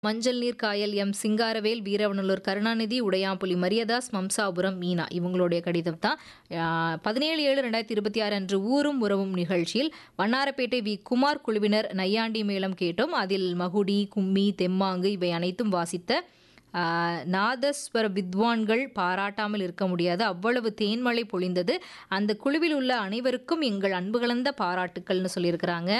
மஞ்சள் நீர் காயல் எம் சிங்காரவேல் வீரவநல்லூர் கருணாநிதி உடையாம்புலி மரியதாஸ் மம்சாபுரம் மீனா இவங்களுடைய கடிதம் தான் பதினேழு ஏழு ரெண்டாயிரத்தி இருபத்தி ஆறு அன்று ஊரும் உறவும் நிகழ்ச்சியில் வண்ணாரப்பேட்டை வி குமார் குழுவினர் நையாண்டி மேளம் கேட்டோம் அதில் மகுடி கும்மி தெம்மாங்கு இவை அனைத்தும் வாசித்த ஆ, நாதஸ்வர வித்வான்கள் பாராட்டாமல் இருக்க முடியாது அவ்வளவு தேன்மழை பொழிந்தது அந்த குழுவில் உள்ள அனைவருக்கும் எங்கள் அன்பு கலந்த பாராட்டுக்கள்னு சொல்லியிருக்கிறாங்க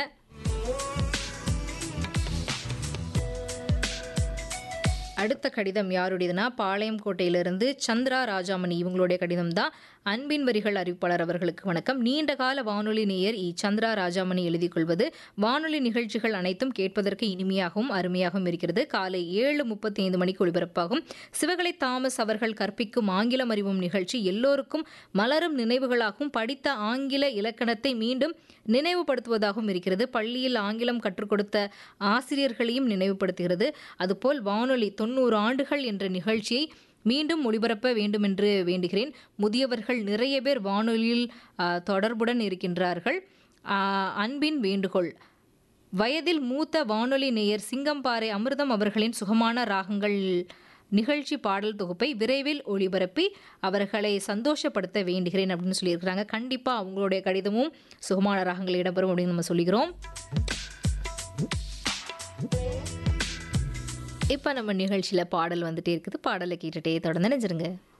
அடுத்த கடிதம் யாருடையதுன்னா பாளையம் கோட்டையிலிருந்து சந்திரா ராஜாமணி இவங்களுடைய கடிதம் தான் அன்பின் வரிகள் அறிவிப்பாளர் அவர்களுக்கு வணக்கம் நீண்ட கால வானொலி நேயர் இ சந்திரா ராஜாமணி எழுதி கொள்வது வானொலி நிகழ்ச்சிகள் அனைத்தும் கேட்பதற்கு இனிமையாகவும் அருமையாகவும் இருக்கிறது காலை ஏழு முப்பத்தி ஐந்து மணிக்கு ஒளிபரப்பாகும் சிவகலை தாமஸ் அவர்கள் கற்பிக்கும் ஆங்கிலம் அறிவும் நிகழ்ச்சி எல்லோருக்கும் மலரும் நினைவுகளாகவும் படித்த ஆங்கில இலக்கணத்தை மீண்டும் நினைவுபடுத்துவதாகவும் இருக்கிறது பள்ளியில் ஆங்கிலம் கற்றுக் கொடுத்த ஆசிரியர்களையும் நினைவுபடுத்துகிறது அதுபோல் வானொலி தொண்ணூறு ஆண்டுகள் என்ற நிகழ்ச்சியை மீண்டும் ஒளிபரப்ப வேண்டும் என்று வேண்டுகிறேன் முதியவர்கள் நிறைய பேர் வானொலியில் ஆ, தொடர்புடன் இருக்கின்றார்கள் ஆ, அன்பின் வேண்டுகோள் வயதில் மூத்த வானொலி நேயர் சிங்கம்பாறை அமிர்தம் அவர்களின் சுகமான ராகங்கள் நிகழ்ச்சி பாடல் தொகுப்பை விரைவில் ஒளிபரப்பி அவர்களை சந்தோஷப்படுத்த வேண்டுகிறேன் அப்படின்னு சொல்லியிருக்கிறாங்க கண்டிப்பாக அவங்களுடைய கடிதமும் சுகமான ராகங்கள் இடம்பெறும் அப்படின்னு நம்ம சொல்லிக்கிறோம் இப்போ நம்ம நிகழ்ச்சியில் பாடல் வந்துட்டே இருக்குது பாடலை கேட்டுட்டே தொடர்ந்து நினைச்சிருங்க